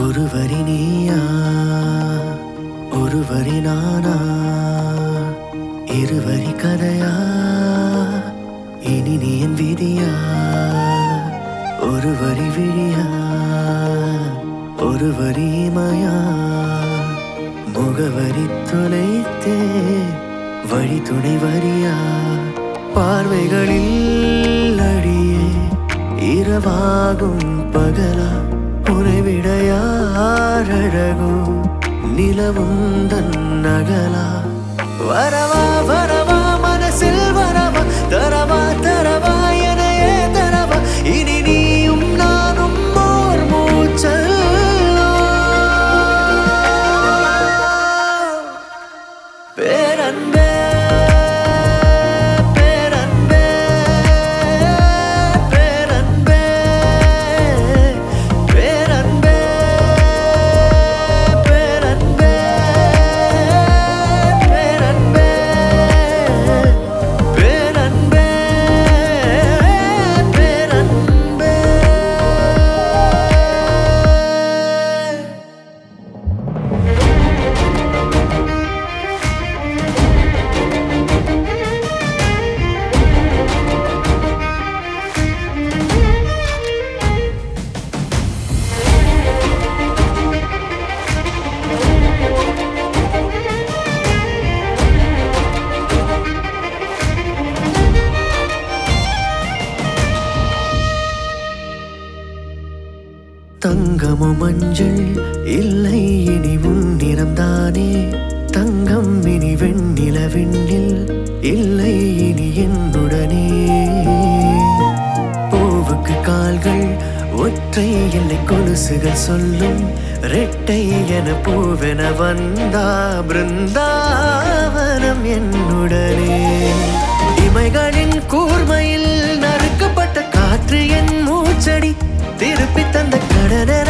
ஒரு வரி நீயா ஒரு வரி நானா இருவரி கதையா இனி நீ என் விதியா ஒரு வரி விழியா ஒரு வரி இமையா முகவரி தொலைத்தே வழி துணை வரியா பார்வைகளில் அடியே இரவாகும் பகலா உறைவிட யார் அழகோ நிலவும் தன் நகலா வரவா வரவா மனசில் வரவா தரவா தரவா எனையே தரவா இனி நீயும் நானும் ஓர் மூச்சல்லோ பேரன்பே பேரன்பே பேரன்பே பேரன்பே பேரன்பே பேரன்பே பேரன்பே பேரன்பே தங்கமோ மஞ்சள் இல்லை இனி உன் நிறம்தானே தங்கம் இனி வெண்ணில விண்ணில் இல்லை இனி என்னுடனே பூவுக்கு கால்கள் ஒற்றை எல்லை கொலுசுகள் சொல்லும் ரெட்டை என பூவென வந்தா பிருந்தாவனம் என்னுடனே இமைகளின் கூர்மையில் நறுக்கப்பட்ட காற்று என் மூச்சடி திருப்பி தந்த கடன